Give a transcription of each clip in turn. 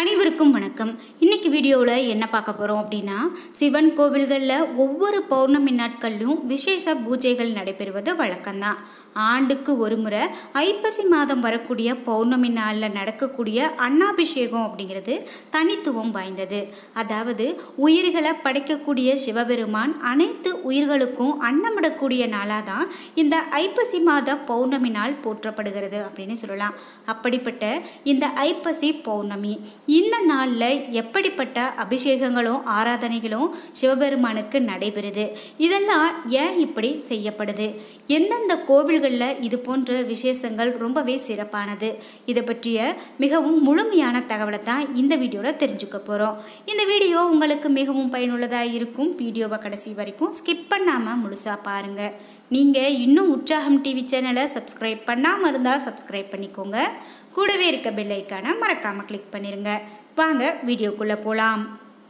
அனைவருக்கும் வணக்கம் இன்னைக்கு வீடியோவில் என்ன பார்க்க போகிறோம் அப்படின்னா சிவன் கோவில்களில் ஒவ்வொரு பௌர்ணமி நாட்களிலும் விசேஷ பூஜைகள் நடைபெறுவது வழக்கம்தான் ஆண்டுக்கு ஒரு முறை ஐப்பசி மாதம் வரக்கூடிய பௌர்ணமி நாளில் நடக்கக்கூடிய அன்னாபிஷேகம் அப்படிங்கிறது தனித்துவம் வாய்ந்தது அதாவது உயிர்களை படைக்கக்கூடிய சிவபெருமான் அனைத்து உயிர்களுக்கும் அன்னமிடக்கூடிய நாளாக தான் இந்த ஐப்பசி மாத பௌர்ணமி நாள் போற்றப்படுகிறது அப்படின்னு சொல்லலாம் அப்படிப்பட்ட இந்த ஐப்பசி பௌர்ணமி இந்த நாளில் எப்படிப்பட்ட அபிஷேகங்களும் ஆராதனைகளும் சிவபெருமானுக்கு நடைபெறுது இதெல்லாம் ஏன் இப்படி செய்யப்படுது எந்தெந்த கோவில்களில் இது போன்ற விசேஷங்கள் ரொம்பவே சிறப்பானது இதை பற்றிய மிகவும் முழுமையான தகவலை தான் இந்த வீடியோவில் தெரிஞ்சுக்க போகிறோம் இந்த வீடியோ உங்களுக்கு மிகவும் பயனுள்ளதாக இருக்கும் வீடியோவை கடைசி வரைக்கும் ஸ்கிப் பண்ணாமல் முழுசாக பாருங்கள் நீங்கள் இன்னும் உற்சாகம் டிவி சேனலை சப்ஸ்கிரைப் பண்ணாமல் இருந்தால் சப்ஸ்கிரைப் பண்ணிக்கோங்க கூடவே இருக்க பெல் ஐக்கானை மறக்காமல் கிளிக் பண்ணிடுங்க வாங்க வீடியோக்குள்ளே போகலாம்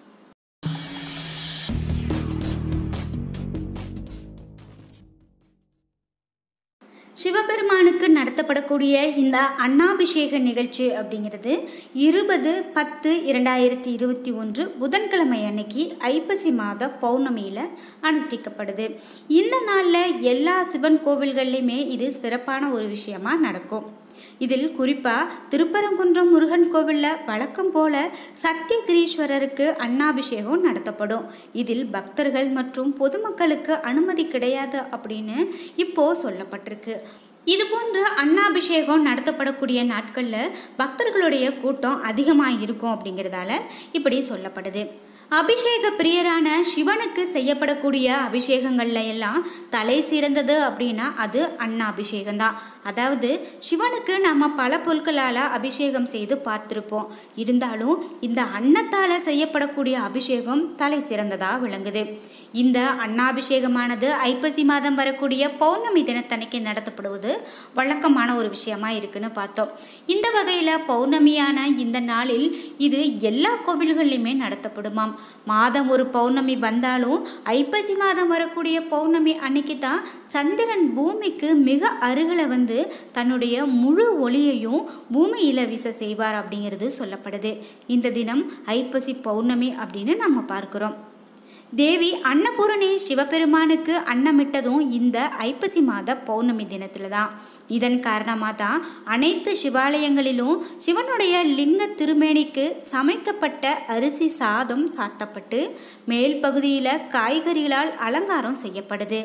சிவபெருமானுக்கு நடத்தப்படக்கூடிய இந்த அன்னாபிஷேக நிகழ்ச்சி அப்படிங்கிறது இருபது பத்து இரண்டாயிரத்தி இருபத்தி ஒன்று புதன்கிழமை அன்னைக்கு ஐப்பசி மாத பௌர்ணமியில் அனுஷ்டிக்கப்படுது இந்த நாளில் எல்லா சிவன் கோவில்கள்லையுமே இது சிறப்பான ஒரு விஷயமா நடக்கும் இதில் குறிப்பாக திருப்பரங்குன்றம் முருகன் கோவிலில் வழக்கம் போல சத்தியகிரீஸ்வரருக்கு அன்னாபிஷேகம் நடத்தப்படும் இதில் பக்தர்கள் மற்றும் பொதுமக்களுக்கு அனுமதி கிடையாது அப்படின்னு இப்போ சொல்லப்பட்டிருக்கு இது போன்ற அன்னாபிஷேகம் நடத்தப்படக்கூடிய நாட்களில் பக்தர்களுடைய கூட்டம் அதிகமாக இருக்கும் அப்படிங்கிறதால இப்படி சொல்லப்படுது அபிஷேக பிரியரான சிவனுக்கு செய்யப்படக்கூடிய அபிஷேகங்கள்ல எல்லாம் தலை சிறந்தது அப்படின்னா அது அன்னாபிஷேகம் தான் அதாவது சிவனுக்கு நம்ம பல பொருட்களால் அபிஷேகம் செய்து பார்த்துருப்போம் இருந்தாலும் இந்த அன்னத்தால் செய்யப்படக்கூடிய அபிஷேகம் தலை சிறந்ததாக விளங்குது இந்த அன்னாபிஷேகமானது ஐப்பசி மாதம் வரக்கூடிய பௌர்ணமி தினத்தன்னைக்கு நடத்தப்படுவது வழக்கமான ஒரு விஷயமா இருக்குன்னு பார்த்தோம் இந்த வகையில் பௌர்ணமியான இந்த நாளில் இது எல்லா கோவில்கள்லையுமே நடத்தப்படுமாம் மாதம் ஒரு பௌர்ணமி வந்தாலும் ஐப்பசி மாதம் வரக்கூடிய பௌர்ணமி அன்னைக்கு தான் சந்திரன் பூமிக்கு மிக அருகில் வந்து தன்னுடைய முழு ஒளியையும் பூமியில் வீச செய்வார் அப்படிங்கிறது சொல்லப்படுது இந்த தினம் ஐப்பசி பௌர்ணமி அப்படின்னு நம்ம பார்க்குறோம் தேவி அன்னபூரணி சிவபெருமானுக்கு அன்னமிட்டதும் இந்த ஐப்பசி மாத பௌர்ணமி தினத்தில் தான் இதன் காரணமாக தான் அனைத்து சிவாலயங்களிலும் சிவனுடைய லிங்க திருமேனிக்கு சமைக்கப்பட்ட அரிசி சாதம் சாத்தப்பட்டு மேல் பகுதியில் காய்கறிகளால் அலங்காரம் செய்யப்படுது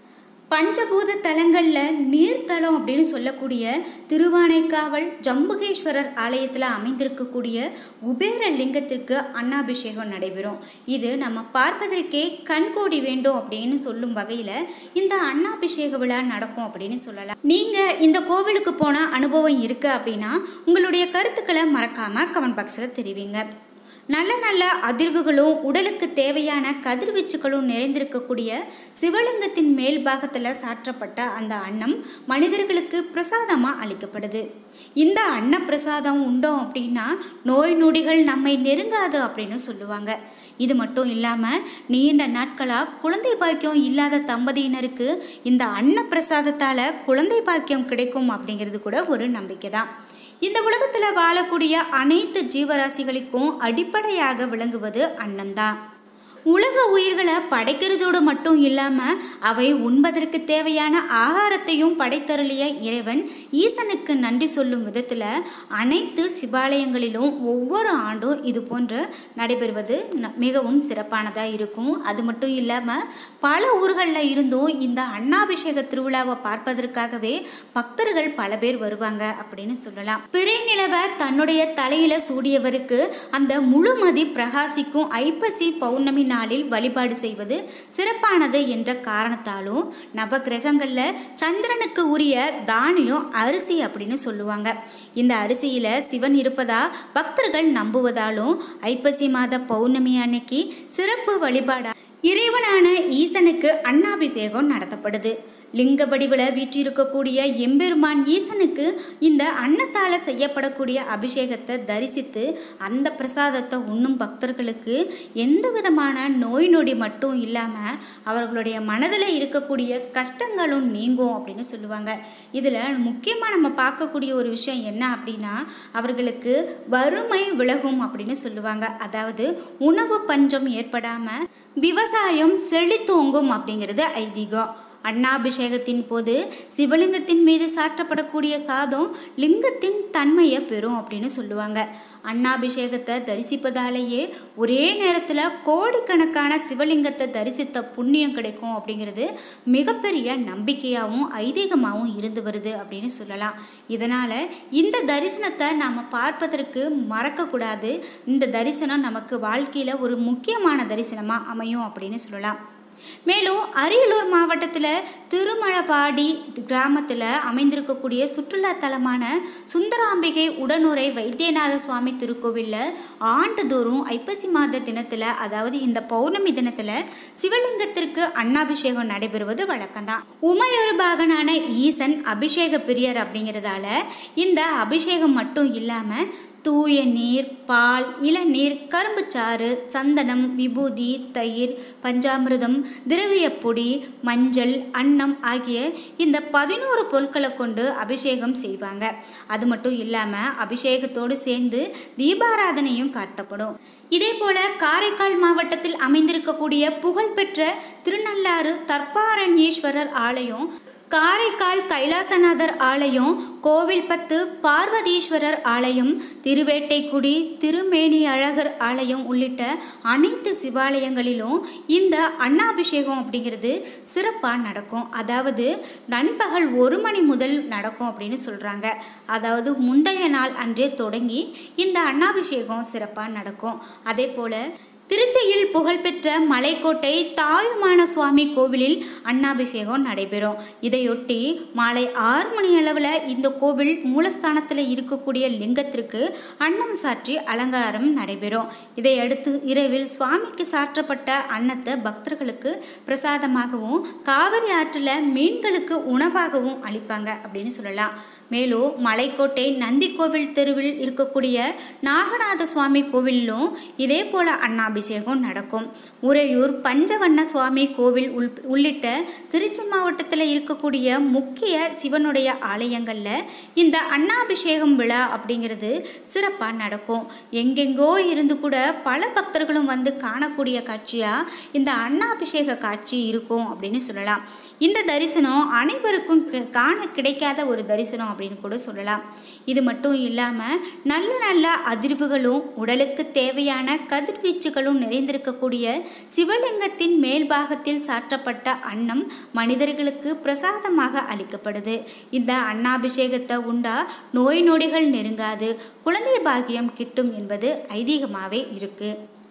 பஞ்சபூத தலங்களில் நீர்த்தலம் அப்படின்னு சொல்லக்கூடிய திருவானைக்காவல் ஜம்புகேஸ்வரர் ஆலயத்தில் அமைந்திருக்கக்கூடிய குபேர லிங்கத்திற்கு அன்னாபிஷேகம் நடைபெறும் இது நம்ம பார்ப்பதற்கே கண்கோடி வேண்டும் அப்படின்னு சொல்லும் வகையில் இந்த அன்னாபிஷேக விழா நடக்கும் அப்படின்னு சொல்லலாம் நீங்கள் இந்த கோவிலுக்கு போன அனுபவம் இருக்குது அப்படின்னா உங்களுடைய கருத்துக்களை மறக்காமல் கமெண்ட் பாக்ஸில் தெரிவிங்க நல்ல நல்ல அதிர்வுகளும் உடலுக்கு தேவையான கதிர்வீச்சுகளும் நிறைந்திருக்கக்கூடிய சிவலிங்கத்தின் மேல் பாகத்தில் சாற்றப்பட்ட அந்த அன்னம் மனிதர்களுக்கு பிரசாதமாக அளிக்கப்படுது இந்த அன்ன பிரசாதம் உண்டோம் அப்படின்னா நோய் நொடிகள் நம்மை நெருங்காது அப்படின்னு சொல்லுவாங்க இது மட்டும் இல்லாமல் நீண்ட நாட்களாக குழந்தை பாக்கியம் இல்லாத தம்பதியினருக்கு இந்த அன்ன பிரசாதத்தால் குழந்தை பாக்கியம் கிடைக்கும் அப்படிங்கிறது கூட ஒரு நம்பிக்கை தான் இந்த உலகத்தில் வாழக்கூடிய அனைத்து ஜீவராசிகளுக்கும் அடிப்படையாக விளங்குவது அன்னம்தான் உலக உயிர்களை படைக்கிறதோடு மட்டும் இல்லாமல் அவை உண்பதற்கு தேவையான ஆகாரத்தையும் படைத்தருளிய இறைவன் ஈசனுக்கு நன்றி சொல்லும் விதத்தில் அனைத்து சிவாலயங்களிலும் ஒவ்வொரு ஆண்டும் இது போன்று நடைபெறுவது மிகவும் சிறப்பானதாக இருக்கும் அது மட்டும் இல்லாமல் பல ஊர்களில் இருந்தும் இந்த அன்னாபிஷேக திருவிழாவை பார்ப்பதற்காகவே பக்தர்கள் பல பேர் வருவாங்க அப்படின்னு சொல்லலாம் பிறை நிலவ தன்னுடைய தலையில சூடியவருக்கு அந்த முழுமதி பிரகாசிக்கும் ஐப்பசி பௌர்ணமி நாளில் வழிபாடு செய்வது சிறப்பானது என்ற காரணத்தாலும் நவ கிரகங்களில் சந்திரனுக்கு உரிய தானியம் அரிசி அப்படின்னு சொல்லுவாங்க இந்த அரிசியில் சிவன் இருப்பதா பக்தர்கள் நம்புவதாலும் ஐப்பசி மாத பௌர்ணமி அன்னைக்கு சிறப்பு வழிபாடா இறைவனான ஈசனுக்கு அன்னாபிஷேகம் நடத்தப்படுது லிங்க வடிவில் வீற்றிருக்கக்கூடிய எம்பெருமான் ஈசனுக்கு இந்த அன்னத்தால் செய்யப்படக்கூடிய அபிஷேகத்தை தரிசித்து அந்த பிரசாதத்தை உண்ணும் பக்தர்களுக்கு எந்த விதமான நோய் நொடி மட்டும் இல்லாமல் அவர்களுடைய மனதில் இருக்கக்கூடிய கஷ்டங்களும் நீங்கும் அப்படின்னு சொல்லுவாங்க இதில் முக்கியமாக நம்ம பார்க்கக்கூடிய ஒரு விஷயம் என்ன அப்படின்னா அவர்களுக்கு வறுமை விலகும் அப்படின்னு சொல்லுவாங்க அதாவது உணவு பஞ்சம் ஏற்படாமல் விவசாயம் செழித்தோங்கும் அப்படிங்கிறது ஐதீகம் அண்ணாபிஷேகத்தின் போது சிவலிங்கத்தின் மீது சாற்றப்படக்கூடிய சாதம் லிங்கத்தின் தன்மையை பெறும் அப்படின்னு சொல்லுவாங்க அண்ணாபிஷேகத்தை தரிசிப்பதாலேயே ஒரே நேரத்தில் கோடிக்கணக்கான சிவலிங்கத்தை தரிசித்த புண்ணியம் கிடைக்கும் அப்படிங்கிறது மிகப்பெரிய நம்பிக்கையாகவும் ஐதீகமாகவும் இருந்து வருது அப்படின்னு சொல்லலாம் இதனால் இந்த தரிசனத்தை நாம் பார்ப்பதற்கு மறக்கக்கூடாது இந்த தரிசனம் நமக்கு வாழ்க்கையில் ஒரு முக்கியமான தரிசனமாக அமையும் அப்படின்னு சொல்லலாம் மேலும் அரியலூர் மாவட்டத்தில் திருமழபாடி கிராமத்தில் அமைந்திருக்கக்கூடிய சுற்றுலா தலமான சுந்தராம்பிகை உடனுரை வைத்தியநாத சுவாமி திருக்கோவிலில் ஆண்டுதோறும் ஐப்பசி மாத தினத்தில் அதாவது இந்த பௌர்ணமி தினத்தில் சிவலிங்கத்திற்கு அன்னாபிஷேகம் நடைபெறுவது வழக்கம்தான் உமையொரு பாகனான ஈசன் அபிஷேக பிரியர் அப்படிங்கிறதால இந்த அபிஷேகம் மட்டும் இல்லாமல் தூய நீர் பால் இளநீர் கரும்புச்சாறு சந்தனம் விபூதி தயிர் பஞ்சாமிர்தம் திரவியப்பொடி மஞ்சள் அன்னம் ஆகிய இந்த பதினோரு பொருட்களை கொண்டு அபிஷேகம் செய்வாங்க அது மட்டும் இல்லாமல் அபிஷேகத்தோடு சேர்ந்து தீபாராதனையும் காட்டப்படும் இதே போல காரைக்கால் மாவட்டத்தில் அமைந்திருக்கக்கூடிய புகழ்பெற்ற திருநள்ளாறு தர்பாரண்யேஸ்வரர் ஆலயம் காரைக்கால் கைலாசநாதர் ஆலயம் கோவில்பத்து பார்வதீஸ்வரர் ஆலயம் திருவேட்டைக்குடி திருமேனி அழகர் ஆலயம் உள்ளிட்ட அனைத்து சிவாலயங்களிலும் இந்த அன்னாபிஷேகம் அப்படிங்கிறது சிறப்பாக நடக்கும் அதாவது நண்பகல் ஒரு மணி முதல் நடக்கும் அப்படின்னு சொல்கிறாங்க அதாவது முந்தைய நாள் அன்றே தொடங்கி இந்த அன்னாபிஷேகம் சிறப்பாக நடக்கும் அதே போல் திருச்சியில் புகழ்பெற்ற மலைக்கோட்டை தாயுமான சுவாமி கோவிலில் அன்னாபிஷேகம் நடைபெறும் இதையொட்டி மாலை ஆறு மணி அளவில் இந்த கோவில் மூலஸ்தானத்தில் இருக்கக்கூடிய லிங்கத்திற்கு அன்னம் சாற்றி அலங்காரம் நடைபெறும் இதையடுத்து இரவில் சுவாமிக்கு சாற்றப்பட்ட அன்னத்தை பக்தர்களுக்கு பிரசாதமாகவும் காவிரி ஆற்றில் மீன்களுக்கு உணவாகவும் அளிப்பாங்க அப்படின்னு சொல்லலாம் மேலும் மலைக்கோட்டை நந்தி கோவில் தெருவில் இருக்கக்கூடிய நாகநாத சுவாமி கோவிலிலும் இதே போல அன்னாபிஷேகம் நடக்கும் உறையூர் பஞ்சவண்ண சுவாமி கோவில் உள் உள்ளிட்ட திருச்சி மாவட்டத்தில் இருக்கக்கூடிய முக்கிய சிவனுடைய ஆலயங்களில் இந்த அன்னாபிஷேகம் விழா அப்படிங்கிறது சிறப்பாக நடக்கும் எங்கெங்கோ இருந்து கூட பல பக்தர்களும் வந்து காணக்கூடிய காட்சியாக இந்த அன்னாபிஷேக காட்சி இருக்கும் அப்படின்னு சொல்லலாம் இந்த தரிசனம் அனைவருக்கும் கி- காண கிடைக்காத ஒரு தரிசனம் அப்படின்னு கூட சொல்லலாம் இது மட்டும் இல்லாமல் நல்ல நல்ல அதிர்வுகளும் உடலுக்கு தேவையான கதிர்வீச்சுகளும் நிறைந்திருக்கக்கூடிய சிவலிங்கத்தின் மேல் பாகத்தில் சாற்றப்பட்ட அன்னம் மனிதர்களுக்கு பிரசாதமாக அளிக்கப்படுது இந்த அன்னாபிஷேகத்தை உண்டா நோய் நொடிகள் நெருங்காது குழந்தை பாக்கியம் கிட்டும் என்பது ஐதீகமாகவே இருக்குது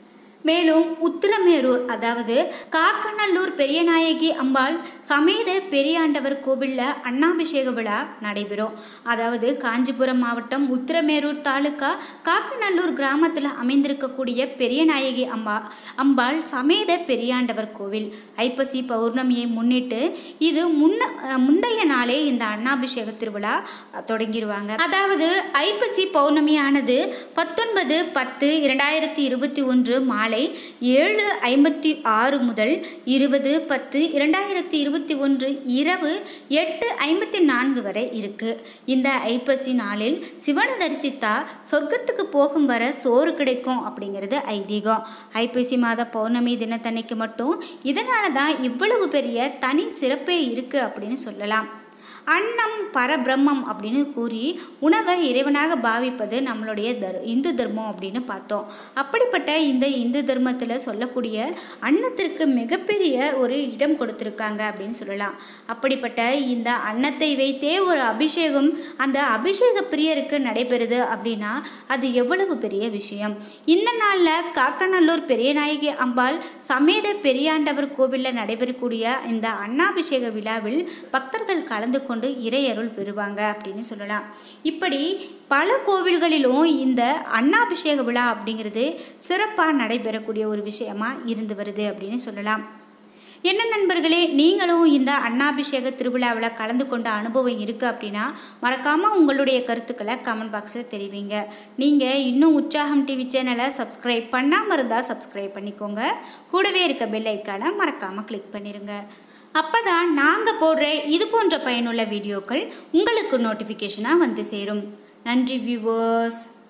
மேலும் உத்திரமேரூர் அதாவது காக்கநல்லூர் பெரியநாயகி அம்பாள் சமேத பெரியாண்டவர் கோவிலில் அன்னாபிஷேக விழா நடைபெறும் அதாவது காஞ்சிபுரம் மாவட்டம் உத்திரமேரூர் தாலுக்கா காக்கநல்லூர் கிராமத்தில் அமைந்திருக்கக்கூடிய பெரியநாயகி அம்பா அம்பாள் சமேத பெரியாண்டவர் கோவில் ஐப்பசி பௌர்ணமியை முன்னிட்டு இது முன்ன அஹ் முந்தைய நாளே இந்த அன்னாபிஷேக திருவிழா அஹ், தொடங்கிடுவாங்க அதாவது ஐப்பசி பௌர்ணமியானது பத்தொன்பது பத்து இரண்டாயிரத்தி இருபத்தி ஒன்று மாலை ஏழு ஐம்பத்தி ஆறு முதல் இருபது பத்து இரண்டாயிரத்தி இருபத்தி ஒன்று இரவு எட்டு ஐம்பத்தி நான்கு வரை இருக்கு இந்த ஐப்பசி நாளில் சிவனை தரிசித்தா சொர்க்கத்துக்கு போகும் வர சோறு கிடைக்கும் அப்படிங்கிறது ஐதீகம் ஐப்பசி மாத பௌர்ணமி தினத்தன்னைக்கு மட்டும் இதனால தான் இவ்வளவு பெரிய தனி சிறப்பே இருக்கு அப்படின்னு சொல்லலாம் அன்னம் பரபிரம்மம் அப்படின்னு கூறி உணவை இறைவனாக பாவிப்பது நம்மளுடைய தர் இந்து தர்மம் அப்படின்னு பார்த்தோம் அப்படிப்பட்ட இந்த இந்து தர்மத்தில் சொல்லக்கூடிய அன்னத்திற்கு மிகப்பெரிய ஒரு இடம் கொடுத்துருக்காங்க அப்படின்னு சொல்லலாம் அப்படிப்பட்ட இந்த அன்னத்தை வைத்தே ஒரு அபிஷேகம் அந்த அபிஷேக பிரியருக்கு நடைபெறுது அப்படின்னா அது எவ்வளவு பெரிய விஷயம் இந்த நாளில் காக்கநல்லூர் பெரியநாயகி அம்பாள் சமேத பெரியாண்டவர் கோவிலில் நடைபெறக்கூடிய இந்த அன்னாபிஷேக விழாவில் பக்தர்கள் கலந்து கொண்டு இறையருள் பெறுவாங்க அப்படின்னு சொல்லலாம் இப்படி பல கோவில்களிலும் இந்த அன்னாபிஷேக விழா அப்படிங்கிறது சிறப்பாக நடைபெறக்கூடிய ஒரு விஷயமா இருந்து வருது அப்படின்னு சொல்லலாம் என்ன நண்பர்களே நீங்களும் இந்த அன்னாபிஷேக திருவிழாவில் கலந்து கொண்ட அனுபவம் இருக்குது அப்படின்னா மறக்காமல் உங்களுடைய கருத்துக்களை கமெண்ட் பாக்ஸில் தெரிவிங்க நீங்கள் இன்னும் உற்சாகம் டிவி சேனலை சப்ஸ்கிரைப் பண்ணாமல் இருந்தால் சப்ஸ்கிரைப் பண்ணிக்கோங்க கூடவே இருக்க பெல் ஐக்கானை மறக்காமல் கிளிக் பண்ணிடுங்க அப்போ தான் நாங்கள் போடுற இது போன்ற பயனுள்ள வீடியோக்கள் உங்களுக்கு நோட்டிஃபிகேஷனாக வந்து சேரும் நன்றி வியூவர்ஸ்